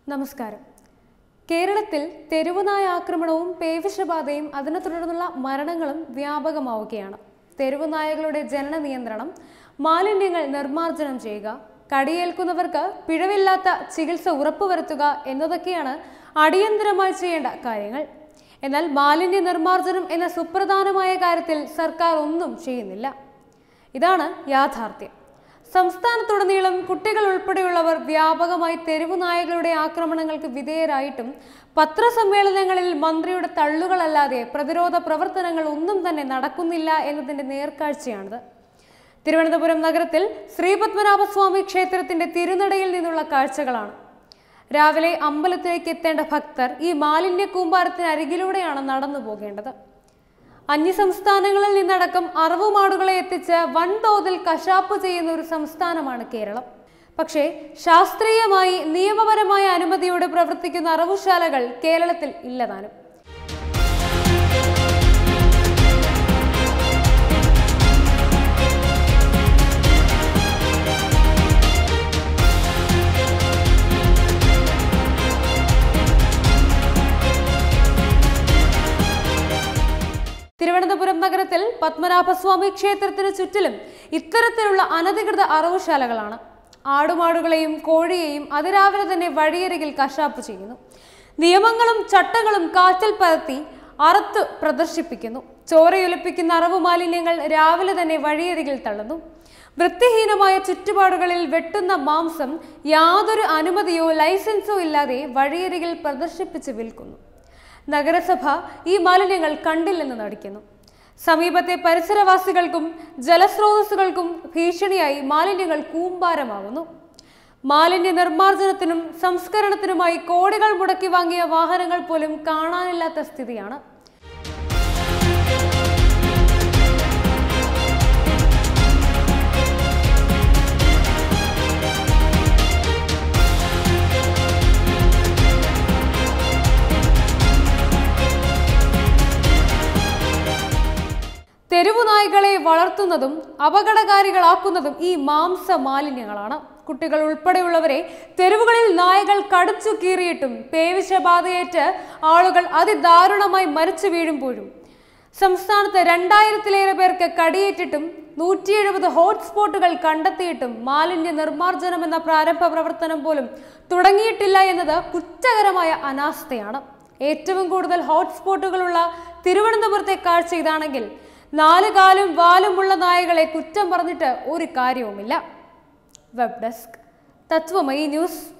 നമസ്കാരം കേരളത്തിൽ തെരുവുനായ ആക്രമണവും പേവിഷബാധയും അതിനെ തുടർന്നുള്ള മരണങ്ങളും വ്യാപകമാവുകയാണ് തെരുവുനായകളുടെ ജനന നിയന്ത്രണം മാലിന്യങ്ങൾ നിർമ്മാർജ്ജനം ചെയ്യുക കടിയേൽക്കുന്നവർക്ക് പിഴവില്ലാത്ത ചികിത്സ ഉറപ്പുവരുത്തുക എന്നതൊക്കെയാണ് അടിയന്തരമായി ചെയ്യേണ്ട കാര്യങ്ങൾ എന്നാൽ മാലിന്യ നിർമ്മാർജ്ജനം എന്ന സുപ്രധാനമായ കാര്യത്തിൽ സർക്കാർ ഒന്നും ചെയ്യുന്നില്ല ഇതാണ് യാഥാർത്ഥ്യം സംസ്ഥാനത്തുടനീളം കുട്ടികൾ ഉൾപ്പെടെയുള്ളവർ വ്യാപകമായി തെരുവു നായകളുടെ ആക്രമണങ്ങൾക്ക് വിധേയരായിട്ടും പത്രസമ്മേളനങ്ങളിൽ മന്ത്രിയുടെ തള്ളുകളല്ലാതെ പ്രതിരോധ പ്രവർത്തനങ്ങൾ ഒന്നും തന്നെ നടക്കുന്നില്ല എന്നതിന്റെ നേർക്കാഴ്ചയാണിത് തിരുവനന്തപുരം നഗരത്തിൽ ശ്രീപത്മനാഭസ്വാമി ക്ഷേത്രത്തിന്റെ തിരുനടയിൽ നിന്നുള്ള കാഴ്ചകളാണ് രാവിലെ അമ്പലത്തിലേക്ക് എത്തേണ്ട ഭക്തർ ഈ മാലിന്യ കൂമ്പാരത്തിന് അരികിലൂടെയാണ് നടന്നു പോകേണ്ടത് അന്യസംസ്ഥാനങ്ങളിൽ നിന്നടക്കം അറവുമാടുകളെ എത്തിച്ച് വൻതോതിൽ കശാപ്പ് ചെയ്യുന്ന ഒരു സംസ്ഥാനമാണ് കേരളം പക്ഷേ ശാസ്ത്രീയമായി നിയമപരമായ അനുമതിയോടെ പ്രവർത്തിക്കുന്ന അറവുശാലകൾ കേരളത്തിൽ ഇല്ലതാനും തിരുവനന്തപുരം നഗരത്തിൽ പത്മനാഭസ്വാമി ക്ഷേത്രത്തിന് ചുറ്റിലും ഇത്തരത്തിലുള്ള അനധികൃത അറവുശാലകളാണ് ആടുമാടുകളെയും കോഴിയെയും അതിരാവിലെ തന്നെ വഴിയരികിൽ കശാപ്പ് ചെയ്യുന്നു നിയമങ്ങളും ചട്ടങ്ങളും കാറ്റിൽ പരത്തി അറുത്ത് പ്രദർശിപ്പിക്കുന്നു ചോരയൊലിപ്പിക്കുന്ന അറവ് മാലിന്യങ്ങൾ രാവിലെ തന്നെ വഴിയരികിൽ തള്ളുന്നു വൃത്തിഹീനമായ ചുറ്റുപാടുകളിൽ വെട്ടുന്ന മാംസം യാതൊരു അനുമതിയോ ലൈസൻസോ ഇല്ലാതെ വഴിയരികിൽ പ്രദർശിപ്പിച്ച് വിൽക്കുന്നു നഗരസഭ ഈ മാലിന്യങ്ങൾ കണ്ടില്ലെന്ന് നടിക്കുന്നു സമീപത്തെ പരിസരവാസികൾക്കും ജലസ്രോതസ്സുകൾക്കും ഭീഷണിയായി മാലിന്യങ്ങൾ കൂമ്പാരമാകുന്നു മാലിന്യ നിർമ്മാർജ്ജനത്തിനും സംസ്കരണത്തിനുമായി കോടികൾ മുടക്കി വാങ്ങിയ വാഹനങ്ങൾ പോലും കാണാനില്ലാത്ത സ്ഥിതിയാണ് തെരുവു നായ്ക്കളെ വളർത്തുന്നതും അപകടകാരികളാക്കുന്നതും ഈ മാംസ മാലിന്യങ്ങളാണ് കുട്ടികൾ ഉൾപ്പെടെയുള്ളവരെ തെരുവുകളിൽ നായകൾ കടിച്ചു കീറിയിട്ടും പേവിഷബാധയേറ്റ് ആളുകൾ അതിദാരുണമായി മരിച്ചു വീഴുമ്പോഴും സംസ്ഥാനത്ത് രണ്ടായിരത്തിലേറെ പേർക്ക് കടിയേറ്റിട്ടും നൂറ്റി എഴുപത് ഹോട്ട്സ്പോട്ടുകൾ കണ്ടെത്തിയിട്ടും മാലിന്യ നിർമ്മാർജ്ജനം എന്ന പ്രാരംഭ പ്രവർത്തനം പോലും തുടങ്ങിയിട്ടില്ല എന്നത് കുറ്റകരമായ അനാസ്ഥയാണ് ഏറ്റവും കൂടുതൽ ഹോട്ട്സ്പോട്ടുകളുള്ള തിരുവനന്തപുരത്തെ കാഴ്ച ഇതാണെങ്കിൽ നാല് കാലും വാലുമുള്ള നായകളെ കുറ്റം പറഞ്ഞിട്ട് ഒരു കാര്യവുമില്ല വെബ് ഡെസ്ക് തത്വമയി ന്യൂസ്